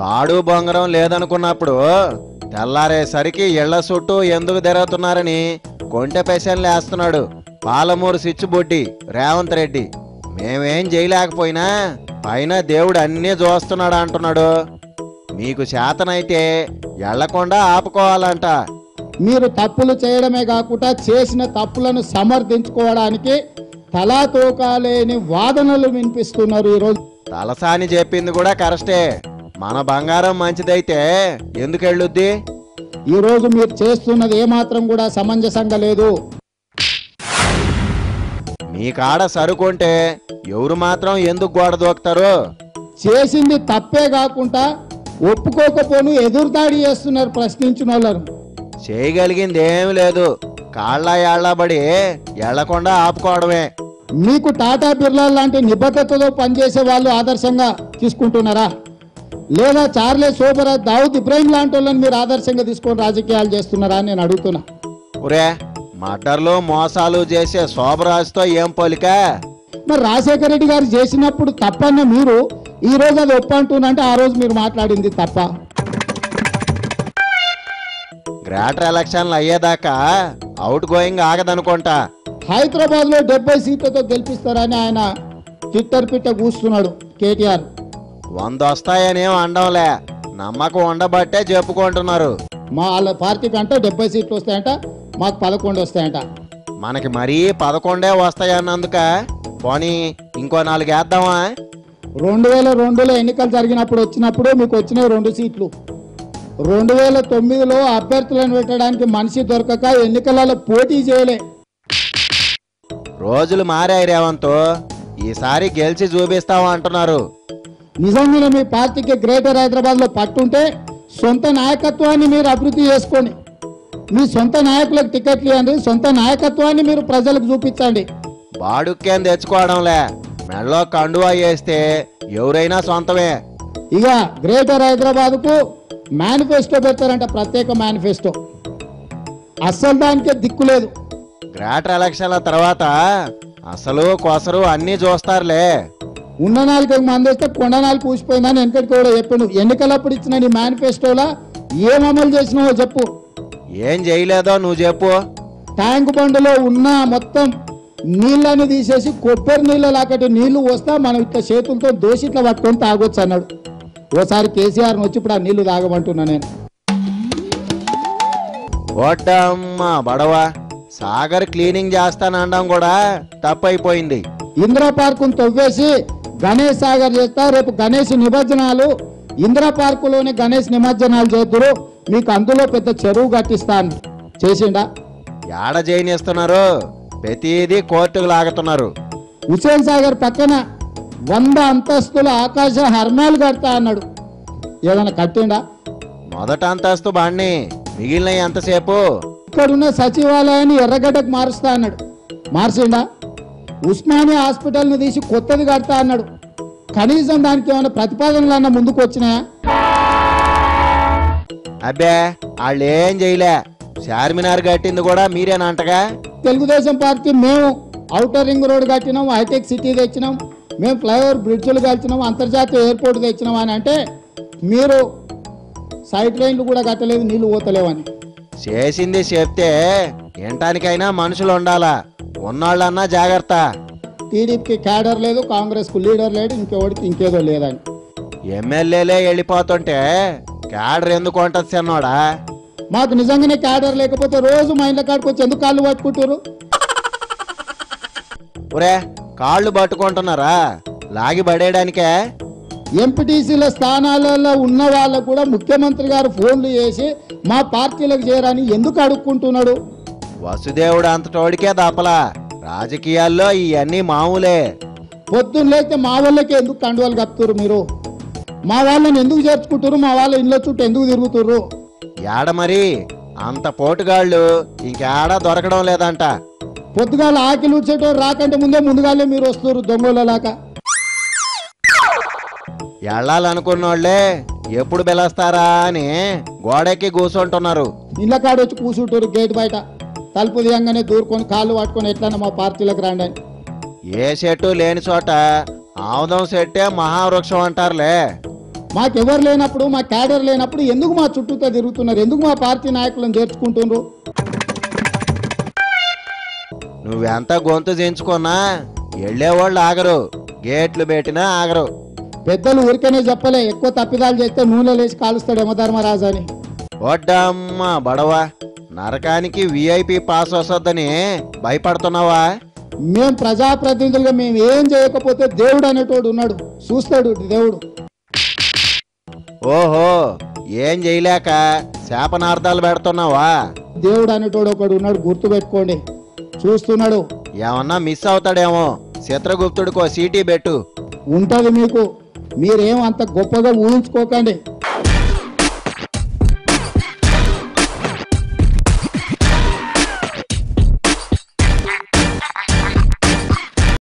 తాడు బొంగరం లేదనుకున్నప్పుడు తెల్లారేసరికి ఇళ్ల చుట్టూ ఎందుకు తిరుగుతున్నారని కొంటె పెషన్లు వేస్తున్నాడు పాలమూరు సిచ్చుబొడ్డి రేవంత్ రెడ్డి మేమేం చేయలేకపోయినా పైన దేవుడు అన్నీ చూస్తున్నాడు అంటున్నాడు మీకు చేతనైతే ఎళ్లకుండా ఆపుకోవాలంట మీరు తప్పులు చేయడమే కాకుండా చేసిన తప్పులను సమర్థించుకోవడానికి తలా తోకాలేని వాదనలు వినిపిస్తున్నారు ఈరోజు తలసాని చెప్పింది కూడా కరెస్టే మన బంగారం మంచిదైతే ఎందుకు వెళ్ళుద్ది ఈరోజు మీరు చేస్తున్నది ఏమాత్రం కూడా సమంజసంగా లేదు మీ కాడ సరుకుంటే ఎవరు మాత్రం ఎందుకు గోడ దూకుతారు చేసింది తప్పే కాకుండా ఒప్పుకోకపోను ఎదురుదాడి చేస్తున్నారు ప్రశ్నించిన వాళ్ళను చేయగలిగింది ఏమి లేదు కాళ్ళ ఏళ్లబడి ఎళ్లకుండా ఆపుకోవడమే మీకు టాటా బిర్లా లాంటి నిబద్ధతతో పనిచేసే వాళ్ళు ఆదర్శంగా తీసుకుంటున్నారా లేదా చార్లే సోబరా దావుద్ ఇబ్రాహిం లాంటి వాళ్ళని మీరు ఆదర్శంగా తీసుకొని రాజకీయాలు చేస్తున్నారా అని నేను అడుగుతున్నా ఒరే మర్డర్లు మోసాలు చేసే శోభరాజుతో ఏం పోలిక మరి రాజశేఖర రెడ్డి గారు చేసినప్పుడు తప్పన్న మీరు ఈ రోజు అది ఒప్పు అంటున్నంటే ఆ రోజు మీరు మాట్లాడింది తప్ప గ్రేటర్ ఎలక్షన్లు అయ్యేదాకా అవుట్ గోయింగ్ ఆగదనుకుంటా హైదరాబాద్ లో డెబ్బై సీట్లతో గెలిపిస్తారని ఆయన ట్విట్టర్ పిట్ట కూస్తున్నాడు కేటీఆర్ వంద వస్తాయనేం అండంలే నమ్మకం ఉండబట్టే చెప్పుకుంటున్నారు మా వాళ్ళ పార్టీ కంటే డెబ్బై సీట్లు వస్తాయంట మాకు పదకొండు వస్తాయంట మనకి మరీ పదకొండే వస్తాయన్నందుక పోనీ ఇంకో నాలుగు వేద్దామా రెండు వేల రెండులో ఎన్నికలు జరిగినప్పుడు వచ్చినప్పుడు మీకు వచ్చినాయి రెండు సీట్లు రెండు వేల తొమ్మిదిలో అభ్యర్థులను పెట్టడానికి మనిషి దొరకక ఎన్నికలలో పోటీ చేయలే రోజులు మారాయి రేవంత్ ఈసారి గెలిచి చూపిస్తాం అంటున్నారు నిజంగానే మీ పార్టీకి గ్రేటర్ హైదరాబాద్ లో పట్టుంటే సొంత నాయకత్వాన్ని మీరు అభివృద్ధి చేసుకోండి మీ సొంత నాయకులకు టికెట్లు ఇవ్వండి సొంత నాయకత్వాన్ని మీరు ప్రజలకు చూపించండి బాడుక్కేం తెచ్చుకోవడంలే మెడలో కండువా వేస్తే ఎవరైనా సొంతమే ఇక గ్రేటర్ హైదరాబాద్ కు మేనిఫెస్టో పెడతారంట ప్రత్యేక మేనిఫెస్టో అస్సలు దానికే దిక్కు లేదు గ్రేటర్ ఎలక్షన్ల తర్వాత అసలు కొసరు అన్నీ చూస్తారులే ఉన్న నాలుగు మంది వస్తే కొండ నాలుగు కూసిపోయిందని వెనకటికి కూడా చెప్పిండు ఎన్నికలప్పుడు ఇచ్చిన నీ మేనిఫెస్టోలా ఏం అమలు చేసినావో చెప్పు ఏం చేయలేదో నువ్వు చెప్పు ట్యాంక్ బండ్లో ఉన్న మొత్తం నీళ్ళని తీసేసి కొబ్బరి నీళ్ళ లాకటి నీళ్లు వస్తా మనం ఇట్లా చేతులతో దోషి ఇట్లా పట్టుకొని తాగొచ్చు అన్నాడు ఓసారి కేసీఆర్ వచ్చి ఇప్పుడు ఆ నీళ్లు తాగమంటున్నా నేను ఓటమ్మ బడవ సాగర్ క్లీనింగ్ చేస్తానడం కూడా తప్పైపోయింది ఇందిరా పార్కును తవ్వేసి గణేష్ సాగర్ చేస్తా రేపు గణేష్ నిమజ్జనాలు ఇందిరా పార్కులోనే గణేష్ నిమజ్జనాలు చేద్దరు మీకు అందులో పెద్ద చెరువు కట్టిస్తాను చేసిండా ఏడ జైనిస్తున్నారు ప్రతిదీ కోర్టుకు లాగుతున్నారు హుసేన్ సాగర్ పక్కన వంద అంతస్తుల ఆకాశ హర్మాలు కడతా అన్నాడు ఏదైనా కట్టిండా మొదట అంతస్తు బాణ్ణి మిగిలిన ఎంతసేపు ఇక్కడున్న సచివాలయాన్ని ఎర్రగడ్డకు మారుస్తా అన్నాడు మార్చిండా ఉస్మానియా హాస్పిటల్ని తీసి కొత్తది కడతా అన్నాడు కనీసం దానికి ఏమైనా ప్రతిపాదనలు అన్న ముందుకు వచ్చినాయా అబ్బే వాళ్ళు ఏం చేయలే చార్మినార్ కట్టింది కూడా మీరేనంటగా తెలుగుదేశం పార్టీ మేము ఔటర్ రింగ్ రోడ్ కట్టినాం హైటెక్ సిటీ తెచ్చినాం మేము ఫ్లైఓవర్ బ్రిడ్జ్లు కట్టినాం అంతర్జాతీయ ఎయిర్పోర్ట్ తెచ్చినాం అని అంటే మీరు సైడ్ లైన్లు కూడా కట్టలేదు నీళ్లు పోతలేవని చేసింది చెప్తే వినటానికైనా మనుషులు ఉండాలా ఉన్నోళ్ళన్నా జాగ్రత్త టీడీపీకి క్యాడర్ లేదు కాంగ్రెస్కు లీడర్ లేడు ఇంకెవడికి ఇంకేదో లేదని ఎమ్మెల్యేలే వెళ్ళిపోతుంటే క్యాడర్ ఎందుకు ఉంటుంది చిన్నోడా మాకు నిజంగానే క్యాడర్ లేకపోతే రోజు మా ఇంట్లో కాడికి వచ్చి ఎందుకు కాళ్ళు పట్టుకుంటారు ఒరే కాళ్ళు పట్టుకుంటున్నారా లాగి పడేయడానికే ఎంపీటీసీల స్థానాలలో ఉన్న వాళ్ళకు కూడా ముఖ్యమంత్రి గారు ఫోన్లు చేసి మా పార్టీలకు చేరని ఎందుకు అడుక్కుంటున్నాడు వసుదేవుడు అంతటోడికే దప్పలా రాజకీయాల్లో ఇవన్నీ మామూలే పొద్దున్న లేస్తే మా వాళ్ళకి ఎందుకు కండువాలు కప్పుతారు మీరు మా వాళ్ళని ఎందుకు చేర్చుకుంటారు మా వాళ్ళ ఇళ్ళ చుట్టూ ఎందుకు తిరుగుతుర్రు ఏడ మరి అంత పోటుగాళ్ళు ఇంకేడా దొరకడం లేదంట పొద్దుగాల ఆకిలి ఉడ్చేటోడు రాకంటే ముందే ముందుగాలే మీరు వస్తున్నారు దొంగలలాగా వెళ్ళాలనుకున్నోళ్ళే ఎప్పుడు పిలుస్తారా అని గోడెక్కి కూర్చుంటున్నారు ఇళ్ళ కాడ వచ్చి కూర్చుంటారు గేట్ బయట తలుపు దిగంగానే దూరుకొని కాళ్ళు పట్టుకొని ఎట్లన్నా మా పార్టీలకు రండి అని ఏ చెట్టు లేని చోట ఆముదం చెట్టే మహావృక్షం అంటారులే మాకెవరు లేనప్పుడు మా క్యాడర్ లేనప్పుడు ఎందుకు మా చుట్టూతో తిరుగుతున్నారు ఎందుకు మా పార్టీ నాయకులను చేర్చుకుంటున్నారు నువ్వెంత గొంతు దించుకున్నా వెళ్ళేవాళ్ళు ఆగరు గేట్లు పెట్టినా ఆగరు పెద్దలు ఊరికనే చెప్పలే ఎక్కువ తప్పిదాలు చేస్తే నూనె లేచి కాలుస్తాడు యమధర్మరాజు అని వడ్డమ్మ బడవా నరకానికి విఐపి పాస్ వస్తుందని భయపడుతున్నావా మేం ప్రజాప్రతినిధులుగా మేము ఏం చేయకపోతే దేవుడు అనేటోడు ఉన్నాడు చూస్తాడు దేవుడు ఓహో ఏం చేయలేక శాపనార్థాలు పెడుతున్నావా దేవుడు అనేటోడు ఒకడు ఉన్నాడు గుర్తుపెట్టుకోండి చూస్తున్నాడు ఏమన్నా మిస్ అవుతాడేమో చిత్రగుప్తుడికో సీటీ పెట్టు ఉంటది మీకు మీరేం అంత గొప్పగా ఊహించుకోకండి